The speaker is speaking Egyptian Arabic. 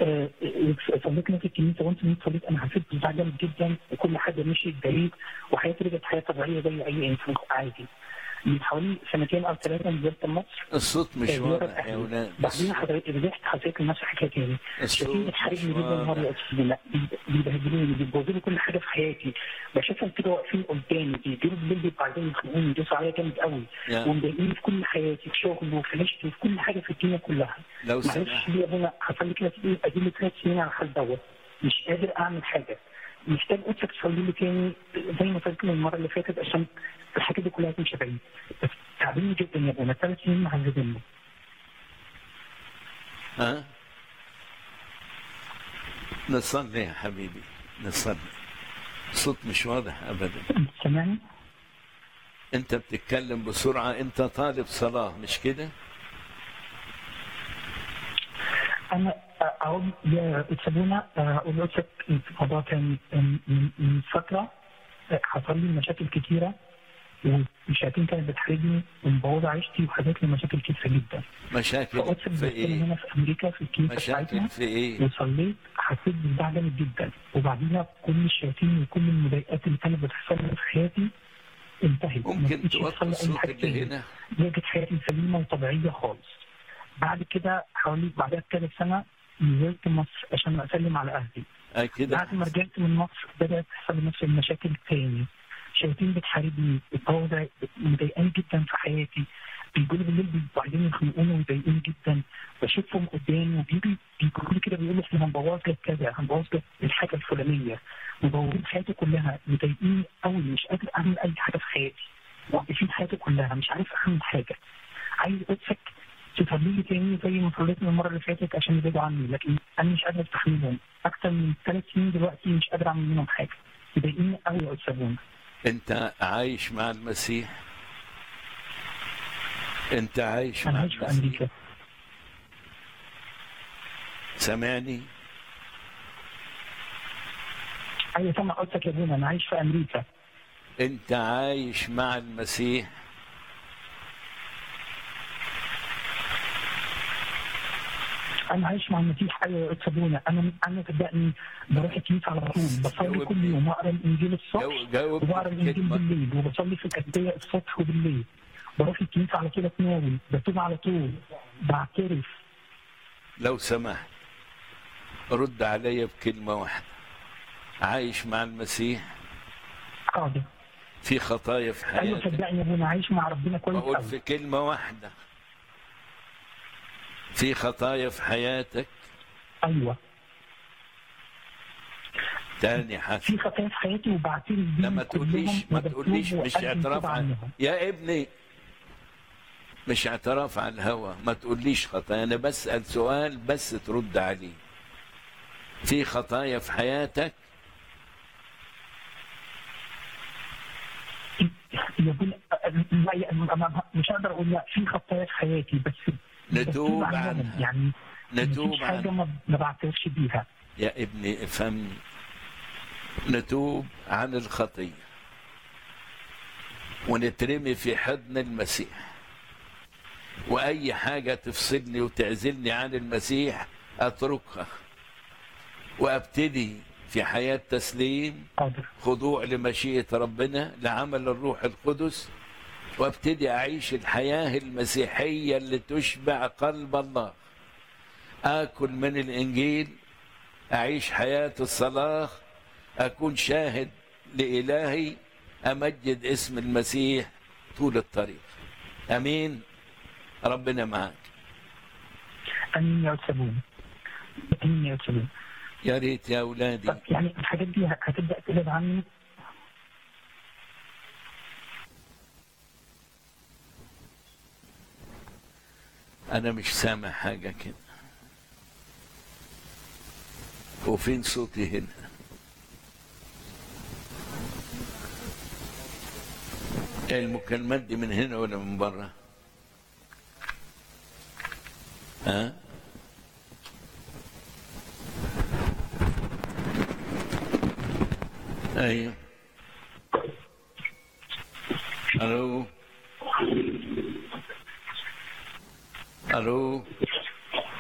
آه، صليت لنا في الكنيسه وانت من صليت انا حسيت بزعل جامد جدا وكل حاجه مشيت بعيد وحياتي رجعت حياه طبيعيه زي اي انسان عادي من حوالي سنتين او ثلاثه نزلت مصر الصوت مش زيارة واضح يا أهلي. ولاد بعدين حضرتك رجعت حسيت نفس الحكايه تاني الصوت شايفين مش بتحاربني جدا واضح. النهارده يا استاذ لا بيبهدلوني بيبوظوا لي كل حاجه في حياتي بشوفهم كده واقفين قدامي بيجوا بالليل بيبقوا عايزين يخنقوني يدوسوا عليا جامد قوي يا. ومضايقيني في كل حياتي في شغل وفي عيشتي وفي كل حاجه في الدنيا كلها لو معلش سمحت ليه يا ابونا حصل لي كده في ادي ثلاث سنين على الحال دوت مش قادر اعمل حاجه محتاج قدسك تصلي لي تاني زي ما قلت المره اللي فاتت عشان الحاجات دي كلها تمشي بعيد بس تعبني جدا يا ابونا ثلاث سنين معذبيني ها نصلي يا حبيبي نصلي الصوت مش واضح ابدا انت سامعني؟ انت بتتكلم بسرعه انت طالب صلاه مش كده انا اقول يا اتسابونا اقول لك الموضوع كان من من- من فتره حصل لي مشاكل كتيره والمشاكل كانت بتحرجني ومبوظه عيشتي وحاجات لي مشاكل كتيره جدا مشاكل فقلت في بس ايه هنا في امريكا في الكنيسه مشاكل بتاعتنا في ايه وصليت حسيت بزعل جامد جدا وبعديها كل الشياطين وكل المضايقات اللي كانت بتحصل لي في حياتي انتهت ما ممكن بقتش توطي يحصل لي اي الصوت حاجه اللي تاني. هنا رجعت حياتي سليمه وطبيعيه خالص بعد كده حوالي بعدها بثلاث سنه نزلت مصر عشان اسلم على اهلي آه كده بعد ما رجعت من مصر بدات تحصل لي نفس المشاكل تاني شياطين بتحاربني بتبوظ مضايقاني جدا في حياتي بيجوا بالليل بيبقوا عايزين يخنقوني ويضايقوني جدا بشوفهم قدامي وبيجي بيقولوا لي كده بيقولوا احنا هنبوظ لك كذا هنبوظ لك الحاجه الفلانيه مبوظين حياتي كلها مضايقيني قوي مش قادر اعمل اي حاجه في حياتي موقفين حياتي كلها مش عارف اعمل حاجه عايز ادفك تصلي لي تاني زي ما صليت من المره اللي فاتت عشان يبعدوا عني لكن انا مش قادر استحملهم اكتر من ثلاث سنين دلوقتي مش قادر اعمل منهم حاجه يضايقني قوي يا استاذ بونا. انت عايش مع المسيح انت عايش انا مع عايش في المسيح امريكا سامعني ايوه سامع قصدك يا بونا انا عايش في امريكا انت عايش مع المسيح انا عايش مع المسيح ايوه يا استاذ بونا انا انا صدقني بروح الكنيسه على طول بصلي كل يوم واقرا الانجيل الصبح جو- جاوب وبقرا الانجيل كلمة. بالليل وبصلي في الكتابيه الصبح وبالليل بروح الكنيسه على طول اتناول بتوب على طول بعترف لو سمحت رد علي بكلمة واحدة عايش مع المسيح حاضر في خطايا في ايوه حياتك صدقني يا ابونا عايش مع ربنا كويس بقول قوي في كلمة واحدة في خطايا في حياتك ايوه تاني حاجة في خطايا في حياتي وبعترف بيهم لا ما تقوليش كلهم ما وبتوب تقوليش مش وأقدم اعتراف توبة عن عنهم. يا ابني مش اعتراف على الهوى ما تقوليش خطايا انا بسأل سؤال بس ترد عليه في خطايا في حياتك يا ابونا لا يا- ما- ما- مش هقدر اقول لا في خطايا في حياتي بس نتوب بتوب عنهم. عنها. يعني نتوب مفيش حاجه عنها ما ما بعترفش بيها يا ابني افهمني نتوب عن الخطية ونترمي في حضن المسيح وأي حاجة تفصلني وتعزلني عن المسيح أتركها وأبتدي في حياة تسليم حاضر خضوع لمشيئة ربنا لعمل الروح القدس وابتدي أعيش الحياة المسيحية اللي تشبع قلب الله آكل من الإنجيل أعيش حياة الصلاة أكون شاهد لإلهي أمجد اسم المسيح طول الطريق أمين ربنا معك امين يا استاذ بونا. امين يا استاذ بونا. يا ريت يا أولادي طب يعني الحاجات دي هتبدا تبعد عني أنا مش سامع حاجة كده وفين صوتي هنا المكالمات دي من هنا ولا من بره ها ايوه الو الو